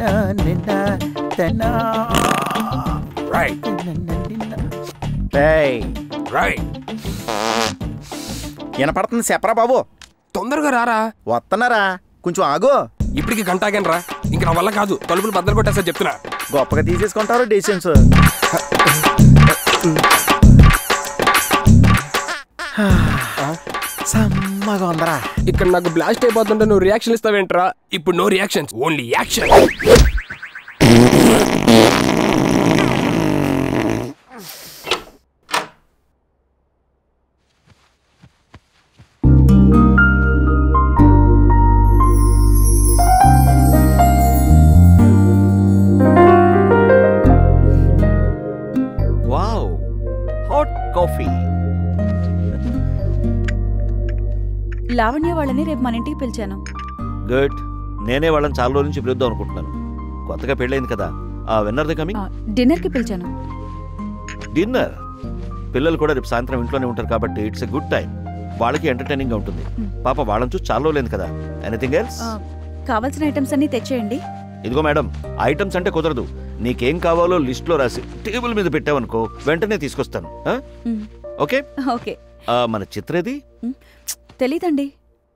Right ఏయ్, right వినపడుతుంది చెప్పరా బాబు తొందరగా రారా వస్తున్నారా కొంచెం ఆగు ఇప్పటికి గంట ఆగాను రా ఇంక నా వల్ల కాదు తలుపులు బద్దలు కొట్టేస్తా చెప్తున్నా గొప్పగా తీసేసుకుంటారు డెసిషన్స్ సమ్మగా ఉందరా ఇక్కడ నాకు బ్లాస్ట్ అయిపోతుంటే నువ్వు రియాక్షన్ ఇస్తావేంట్రా ఇప్పుడు no reactions only action wow hot coffee Lavanya వాళ్ళని రేపు మన ఇంటికి పిలిచాను గుడ్ నేనే వాళ్ళని చాలా రోజుల నుంచి పిలుద్దాం అనుకుంటున్నాను కొత్తగా పెళ్ళైంది కదా ఆ విన్నర్ ది కమింగ్ డిన్నర్ కి పిలిచాను డిన్నర్ పిల్లలు కూడా రేపు సాయంత్రం ఇంట్లోనే ఉంటారు కాబట్టి ఇట్స్ ఎ గుడ్ టైం వాళ్ళకి ఎంటర్టైనింగ్ గా ఉంటుంది పాప వాళ్ళని చూసి చాలా రోజులైంది కదా ఎనీథింగ్ ఎల్స్ ఆ, కావాల్సిన ఐటమ్స్ అన్ని తెచ్చేయండి ఇదిగో మేడం ఐటమ్స్ అంటే కుదరదు నీకేం కావాలో లిస్ట్ లో రాసి టేబుల్ మీద పెట్టావనుకో వెంటనే తీసుకొస్తాను ఆ? మ్, ఓకే ఓకే ఆ, మన చిత్రేది తెలీదండి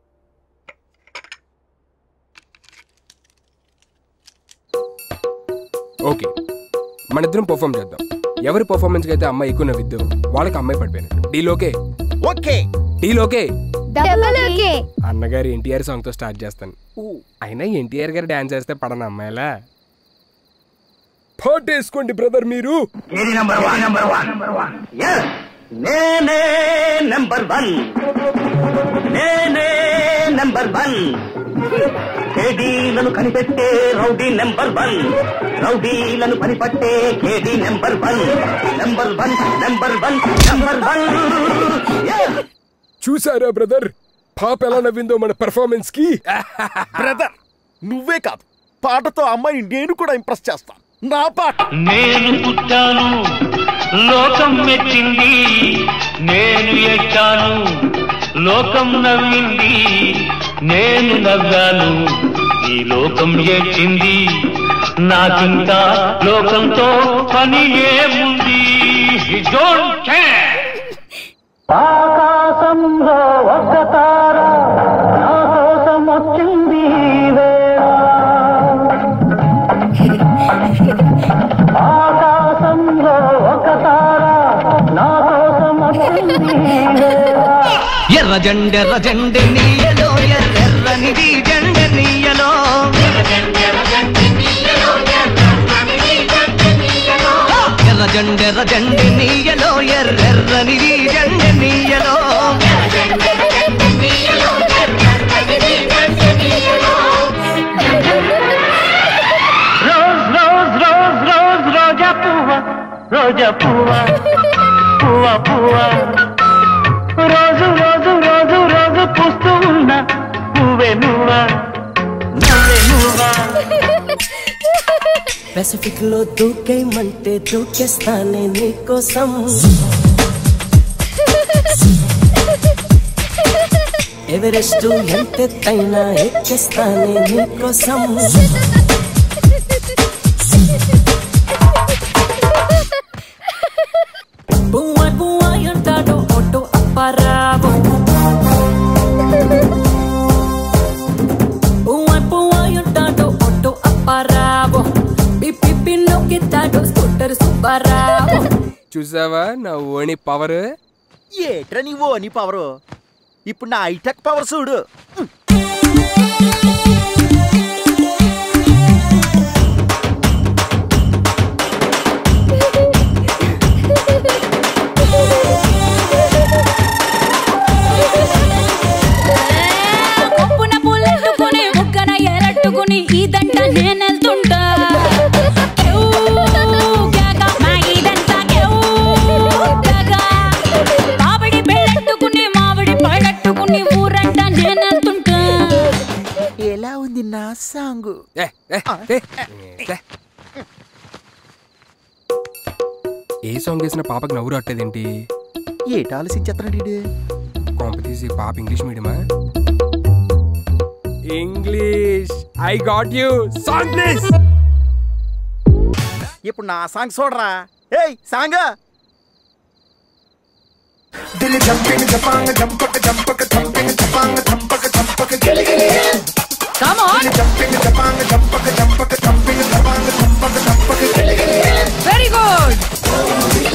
ఓకే మన ఇద్దరం పర్ఫామ్ చేద్దాం ఎవరి పర్ఫార్మెన్స్ అయితే అమ్మాయి ఎక్కువ నవ్విద్దు వాళ్ళకి అమ్మాయి పడిపోయినట్టు డీలోకే ఓకే డీలోకే డబుల్ ఓకే అన్నగారు ఎన్టీఆర్ సాంగ్ తో స్టార్ట్ చేస్తాను అయినా ఎన్టీఆర్ గారు డాన్స్ చేస్తే పడన అమ్మాయిలా వేసుకోండి బ్రదర్ మీరు నేనే నంబర్ వన్ నేనే నంబర్ వన్ కేడీలను కనిపెట్టే రౌడీ నెంబర్ వన్ రౌడీలను పనిపట్టే కేడీ number one number one number one number one చూసారా బ్రదర్ పాప ఎలా నవ్విందో మన పెర్ఫార్మెన్స్ కి బ్రదర్ నువ్వే కాదు పాటతో అమ్మాయి నేను కూడా ఇంప్రెస్ చేస్తాను నా పాట నేను పుట్టాను లోకం మెచ్చింది నేను ఎక్కాను లోకం నవ్వింది నేను నవ్వాను ఈ లోకం ఏడ్చింది నాకింకా లోకంతో పని ఏముంది డోంట్ కేర్ ఆకాశంలో ఒక తార నా కోసం వచ్చింది ఆకాశంలో ఒక తార నా కోసం వచ్చింది ఎర్ర జెండెర్ర జెండె నీయలో ఎర్రెర్రనిది జెండ నీయలో ఎర్ర జెండెర్ర జెండె నీయలో ఎర్రెర్రనిది జెండ నీయలో రోజ్ రోజ్ రోజ్ రోజ్ రోజా పువ్వ రోజా పువ్వ పువ్వ పువ్వ రోజు రోజు రోజు రోజు పూస్తూ ఉన్న పువ్వే నువ్వా నువ్వే నువ్వా పెసిఫిక్ లో దూకేయమంటే దూకేస్తానే నీకోసం ఎవరెస్ట్ ఎంతెత్తైనా ఎక్కేస్తానే నీకోసం బువ్వ బువ్వ అంటాడు ఒట్టు అప్పారావు బువ్వ బువ్వ అంటాడు ఒట్టు అప్పారావు పిప్పి పిన్నొక్కిస్తాడు స్కూటర్ సుబ్బారావు చూసావా నా ఓణి పవర్ ఏట్రా నీవు అని పవరు ఇప్పుడు నా హైటెక్ పవర్ చూడు కొప్పున పుల్లెట్టుకుని ముక్కన ఎరట్టుకుని ఈ దంట నేనెళ్తుంటా కేవ్ కేక, మా ఇదంతా కేవ్ కేక. మామిడి పెళ్ళెట్టుకుని మామిడి పళ్ళెట్టుకుని ఊరంట నేనెళ్తుంటా ఎలా ఉంది నా సాంగ్ ఏ, ఏ, ఏ, ఏ. ఏ సాంగ్ వేసిన పాపకి నవ్వు రావట్లేదేంటి ఏట ఆలోచించేస్తున్నాడు ఈడు? కొంప తీసి పాప ఇంగ్లీష్ మీడియమా English I got you song please ఇప్పుడు నా సాంగ్ చూడరా ఏయ్ song Come on. Very good.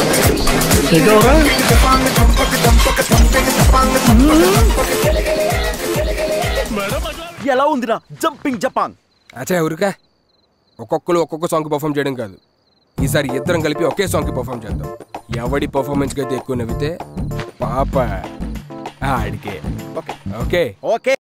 ఎలా ఉందిరా జంపింగ్ జపాంగ్ అచ్చా ఊరికా ఒక్కొక్కరు ఒక్కొక్క సాంగ్ పర్ఫామ్ చేయడం కాదు ఈసారి ఇద్దరం కలిపి ఒకే సాంగ్కి పర్ఫామ్ చేద్దాం ఎవడి పర్ఫార్మెన్స్కి అయితే ఎక్కువ నవ్వితే పాప ఆడికే ఓకే ఓకే